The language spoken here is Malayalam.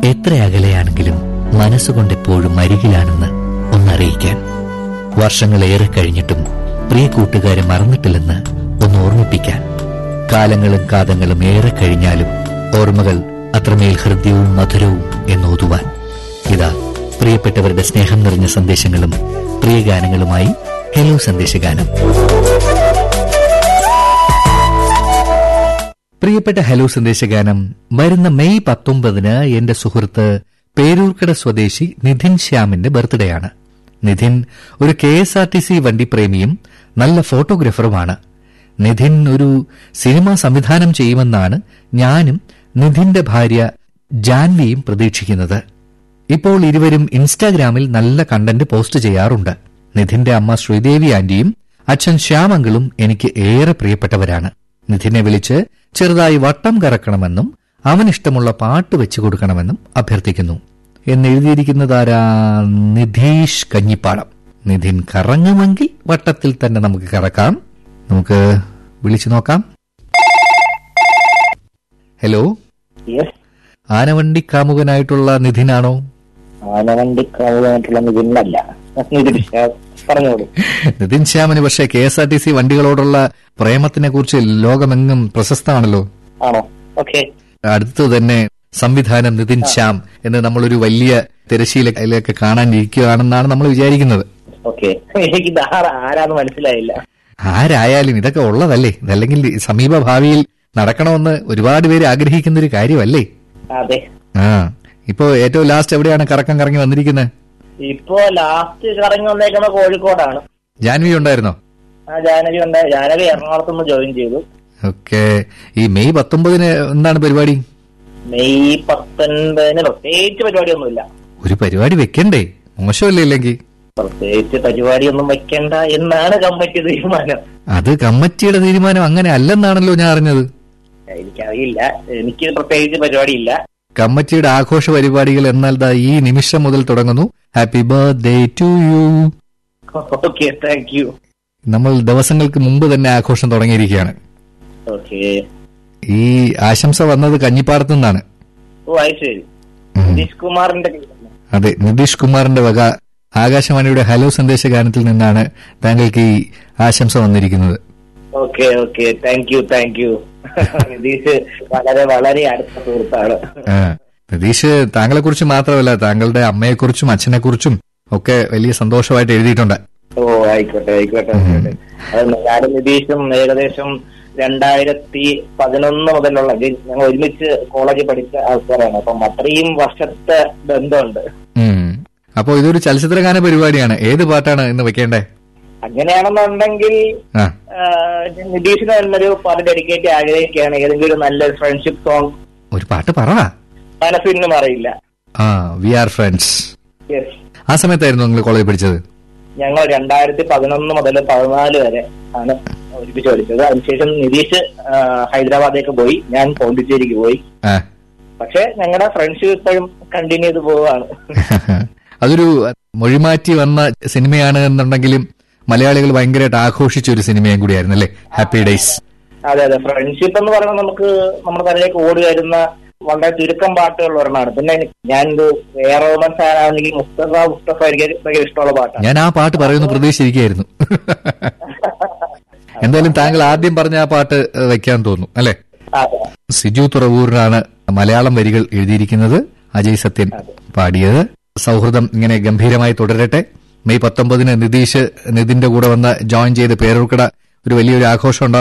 എത്ര അകലെയാണെങ്കിലും മനസ്സുകൊണ്ട് എപ്പോഴും അരികിലാണെന്ന് ഒന്നറിയിക്കാൻ വർഷങ്ങളേറെ കഴിഞ്ഞിട്ടും പ്രിയ കൂട്ടുകാരെ മറന്നിട്ടില്ലെന്ന് ഒന്ന് ഓർമ്മിപ്പിക്കാൻ കാലങ്ങളും കാതങ്ങളും ഏറെ കഴിഞ്ഞാലും ഓർമ്മകൾ അത്രമേൽ ഹൃദ്യവും മധുരവും എന്നോതുവാൻ ഇതാ പ്രിയപ്പെട്ടവരുടെ സ്നേഹം നിറഞ്ഞ സന്ദേശങ്ങളും പ്രിയ ഗാനങ്ങളുമായി ഹലോ സന്ദേശഗാനം പ്രിയപ്പെട്ട ഹലോ സന്ദേശഗാനം വരുന്ന മെയ് പത്തൊമ്പതിന് എന്റെ സുഹൃത്ത് പേരൂർക്കട സ്വദേശി നിധിൻ ശ്യാമിന്റെ ബർത്ത്ഡേ ആണ് നിധിൻ ഒരു K S R T C വണ്ടിപ്രേമിയും നല്ല ഫോട്ടോഗ്രാഫറുമാണ് നിധിൻ ഒരു സിനിമ സംവിധാനം ചെയ്യുമെന്നാണ് ഞാനും നിധിന്റെ ഭാര്യ ജാൻവിയും പ്രതീക്ഷിക്കുന്നത് ഇപ്പോൾ ഇരുവരും ഇൻസ്റ്റാഗ്രാമിൽ നല്ല കണ്ടന്റ് പോസ്റ്റ് ചെയ്യാറുണ്ട് നിധിന്റെ അമ്മ ശ്രീദേവി ആന്റിയും അച്ഛൻ ശ്യാമങ്കളും എനിക്ക് ഏറെ പ്രിയപ്പെട്ടവരാണ് നിധിനെ വിളിച്ച് ചെറുതായി വട്ടം കറക്കണമെന്നും അവനിഷ്ടമുള്ള പാട്ട് വെച്ചു കൊടുക്കണമെന്നും അഭ്യർത്ഥിക്കുന്നു എന്നെഴുതിയിരിക്കുന്നതാരാ നിധീഷ് കഞ്ഞിപ്പാടം നിധിൻ കറങ്ങുമെങ്കിൽ വട്ടത്തിൽ തന്നെ നമുക്ക് കറക്കാം നമുക്ക് വിളിച്ചു നോക്കാം ഹലോ യെസ് ആനവണ്ടി കാമുകനായിട്ടുള്ള നിധിനാണോ ആനവണ്ടി കാവുമായിട്ടുള്ള നിതിനല്ല നിതിൻ പറഞ്ഞോളൂ നിതിൻ ശ്യാമിന് പക്ഷേ K S R T C വണ്ടികളോടുള്ള പ്രേമത്തിനെ കുറിച്ച് ലോകമെങ്ങും പ്രശസ്തമാണല്ലോ ആണോ ഓക്കെ അടുത്തു തന്നെ സംവിധാനം നിതിൻ ശ്യാം എന്ന് നമ്മളൊരു വലിയ തിരശീലയിലൊക്കെ കാണാൻ ഇരിക്കുകയാണെന്നാണ് നമ്മൾ വിചാരിക്കുന്നത് ഓക്കെ എനിക്ക് ഇത് ആരാ ആരാന്ന് മനസ്സിലായില്ല ആരായാലും ഇതൊക്കെ ഉള്ളതല്ലേ ഇതല്ലെങ്കിൽ സമീപ ഭാവിയിൽ നടക്കണമെന്ന് ഒരുപാട് പേര് ആഗ്രഹിക്കുന്ന ഒരു കാര്യമല്ലേ അതെ ആ ഇപ്പോ ഏറ്റവും ലാസ്റ്റ് എവിടെയാണ് കറക്കം കറങ്ങി വന്നിരിക്കുന്നത് ഇപ്പോ ലാസ്റ്റ് കറങ്ങി വന്നേക്കുന്ന കോഴിക്കോടാണ് ജാൻവി ഉണ്ടായിരുന്നോ ആ ജാനകി ഉണ്ട് ജാനകി എറണാകുളത്ത് നിന്ന് ജോയിൻ ചെയ്തു ഓക്കെ ഈ മെയ് പത്തൊമ്പതിന് എന്താണ് പരിപാടി മെയ് പത്തൊൻപതിന് പ്രത്യേകിച്ച് പരിപാടിയൊന്നുമില്ല ഒരു പരിപാടി വെക്കണ്ടേ മോശമല്ലേ ഇല്ലെങ്കിൽ പ്രത്യേകിച്ച് പരിപാടിയൊന്നും വെക്കണ്ട എന്നാണ് കമ്മിറ്റി തീരുമാനം അത് കമ്മിറ്റിയുടെ തീരുമാനം അങ്ങനെ അല്ലെന്നാണല്ലോ ഞാൻ അറിഞ്ഞത് എനിക്കറിയില്ല എനിക്ക് പ്രത്യേകിച്ച് പരിപാടിയില്ല കമ്മിറ്റിയുടെ ആഘോഷ പരിപാടികൾ എന്നാൽ ദാ ഈ നിമിഷം മുതൽ തുടങ്ങുന്നു happy birthday to you okay thank you നമ്മൾ ദിവസങ്ങൾക്ക് മുമ്പ് തന്നെ ആഘോഷം തുടങ്ങിയിരിക്കുകയാണ് ഓക്കെ ഈ ആശംസ വന്നത് കഞ്ഞിപ്പാടത്തു നിന്നാണ് ഓ അത് ശരി ഉം. നിതീഷ് കുമാറിന്റെ അതെ നിതീഷ് കുമാറിന്റെ വക ആകാശവാണിയുടെ ഹലോ സന്ദേശ ഗാനത്തിൽ നിന്നാണ് താങ്കൾക്ക് ഈ ആശംസ വന്നിരിക്കുന്നത് okay okay thank you thank you Nitheesh വളരെ വളരെ അടുത്ത സുഹൃത്താണ് ആ, നിതീഷ് താങ്കളെ കുറിച്ച് മാത്രമല്ല താങ്കളുടെ അമ്മയെക്കുറിച്ചും അച്ഛനെക്കുറിച്ചും ഒക്കെ വലിയ സന്തോഷമായിട്ട് എഴുതിയിട്ടുണ്ട് ഓ ആയിക്കോട്ടെ ആയിക്കോട്ടെ ആയിക്കോട്ടെ അത് ഞാനും നിതീഷും ഏകദേശം രണ്ടായിരത്തി പതിനൊന്ന് മുതലുള്ള ഇത് ഞങ്ങൾ ഒരുമിച്ച് കോളേജിൽ പഠിച്ച ആൾക്കാരാണ് അപ്പം അത്രയും വർഷത്തെ ബന്ധമുണ്ട് ഉം. അപ്പോ ഇതൊരു ചലച്ചിത്രഗാന പരിപാടിയാണ് ഏത് പാട്ടാണ് ഇന്ന് വെക്കേണ്ടേ അങ്ങനെയാണെന്നുണ്ടെങ്കിൽ ആ ആ, നിതീഷിന് തന്നൊരു പാട്ട് ഡെഡിക്കേറ്റ് ആഗ്രഹിക്കുകയാണ് ഏതെങ്കിലും ഒരു നല്ല ഫ്രണ്ട്ഷിപ്പ് സോങ് ഒരു പാട്ട് പറ മനസ്സിനും അറിയില്ല ആ വി ആർ ഫ്രണ്ട്സ് യെസ് ആ സമയത്തായിരുന്നു നിങ്ങൾ കോളേജിൽ പഠിച്ചത് ഞങ്ങൾ രണ്ടായിരത്തി പതിനൊന്ന് മുതൽ പതിനാല് വരെ ആണ് ഒരുമിച്ച് പഠിച്ചത് അതിനുശേഷം നിതീഷ് ആ, ഹൈദരാബാദിലേക്ക് പോയി ഞാൻ പോണ്ടിച്ചേരിക്ക് പോയി ആ പക്ഷെ ഞങ്ങളുടെ ഫ്രണ്ട്ഷിപ്പ് ഇപ്പോഴും കണ്ടിന്യൂ ചെയ്ത് പോവുകയാണ് അതൊരു മൊഴിമാറ്റി വന്ന സിനിമയാണ് എന്നുണ്ടെങ്കിലും മലയാളികൾ ഭയങ്കരമായിട്ട് ആഘോഷിച്ച ഒരു സിനിമയും കൂടിയായിരുന്നു അല്ലേ ഹാപ്പി ഡേയ്സ് അതെ അതെ ഫ്രണ്ട്ഷിപ്പ് എന്ന് പറയുമ്പോൾ നമുക്ക് നമ്മുടെ തലയിലേക്ക് ഓടി വരുന്ന വളരെ ചുരുക്കം പാട്ടുകൾ ഒരെണ്ണമാണ് പിന്നെ ഞാൻ എ റോമൻ ഫാൻ ആണെങ്കിൽ മുസ്തഫ മുസ്തഫ എനിക്ക് ഭയങ്കര ഇഷ്ടമുള്ള പാട്ടാണ് ഞാൻ ആ പാട്ട് പറയുന്ന പ്രതീക്ഷിച്ചിരിക്കുകയായിരുന്നു എന്തായാലും താങ്കൾ ആദ്യം പറഞ്ഞ ആ പാട്ട് ഏഹ്, വെക്കാൻ തോന്നുന്നു അല്ലെ അതെ സിജു തുറവൂരിനാണ് മലയാളം വരികൾ എഴുതിയിരിക്കുന്നത് അജയ് സത്യൻ പാടിയത് സൗഹൃദം ഇങ്ങനെ ഗംഭീരമായി തുടരട്ടെ മെയ് പത്തൊമ്പതിന് നിതീഷ് നിതിന്റെ കൂടെ വന്ന് ജോയിൻ ചെയ്ത് പേരൂർക്കട ഒരു വലിയൊരു ആഘോഷം ഉണ്ടാവും